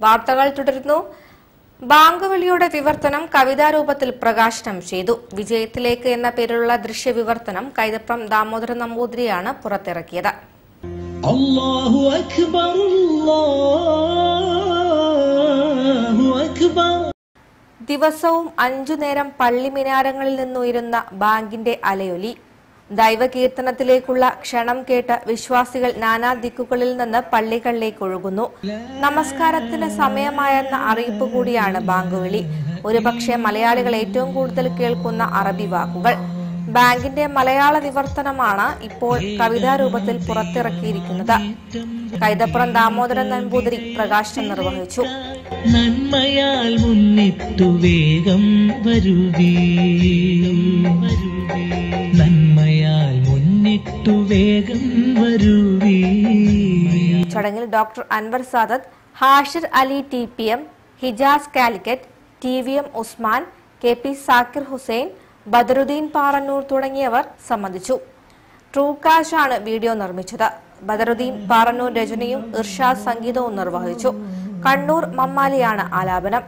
വാർത്തകൾ തുടരുന്നു ബാങ്ക് വിളിയുടെ വിവർത്തനം കവിതാരൂപത്തിൽ പ്രകാശനം ചെയ്തു വിജയത്തിലേക്ക് എന്ന പേരിലുള്ള ദൃശ്യവിവർത്തനം കൈതപ്രം ദാമോദരൻ നമ്പൂതിരിയാണ് പുറത്തിറക്കിയത് الله أكبر الله أكبر ദിവസവും അഞ്ചു നേരം പള്ളി മിനാരങ്ങളിൽ നിന്നുയരുന്ന ബാങ്കിന്റെ അലയൊലി ദൈവകീർത്തനത്തിലേക്കുള്ള ക്ഷണം കേട്ട് വിശ്വാസികൾ നാനാ ദിക്കുകളിൽ നിന്ന് പള്ളികളിലേക്ക് ഒഴുകുന്നു നമസ്കാരത്തിന് സമയമായെന്ന അറിയിപ്പ് കൂടിയാണ് ബാങ്ക് വിളി ഒരുപക്ഷെ മലയാളികൾ ഏറ്റവും കൂടുതൽ കേൾക്കുന്ന അറബി വാക്കുകൾ ബാങ്കിന്റെ മലയാള വിവർത്തനമാണ് ഇപ്പോൾ കവിതാരൂപത്തിൽ പുറത്തിറക്കിയിരിക്കുന്നത് കൈതപ്പുറം ദാമോദരൻ നമ്പൂതിരി പ്രകാശനം നിർവഹിച്ചു നന്മയാൽ മുന്നിട്ടു വേഗം വരുവീ നന്മയാൽ മുന്നിട്ടു വേഗം വരുവീ ചടങ്ങിൽ doctor Anwar Sadath Hashir Ali T P M Hijas Calicut T V M Usman K P Zakir Hussain Badaruddin Parannur തുടങ്ങിയവർ സംബന്ധിച്ചു ട്രൂ കാഷ് ആണ് വീഡിയോ നിർമ്മിച്ചത് ബദറുദ്ദീൻ പാറന്നൂർ രചനയും ഇർഷാദ് സംഗീതവും നിർവഹിച്ചു കണ്ണൂർ മമ്മാലിയാണ് ആലാപനം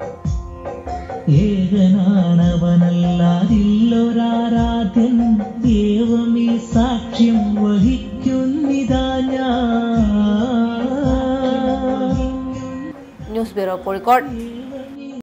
ഏകനാണവനല്ലാതില്ലൊരാരാധ്യൻ ദേവമീ സാക്ഷ്യം വഹിക്കുന്നിതാ ഞാൻ ന്യൂസ് ബ്യൂറോ കോഴിക്കോട്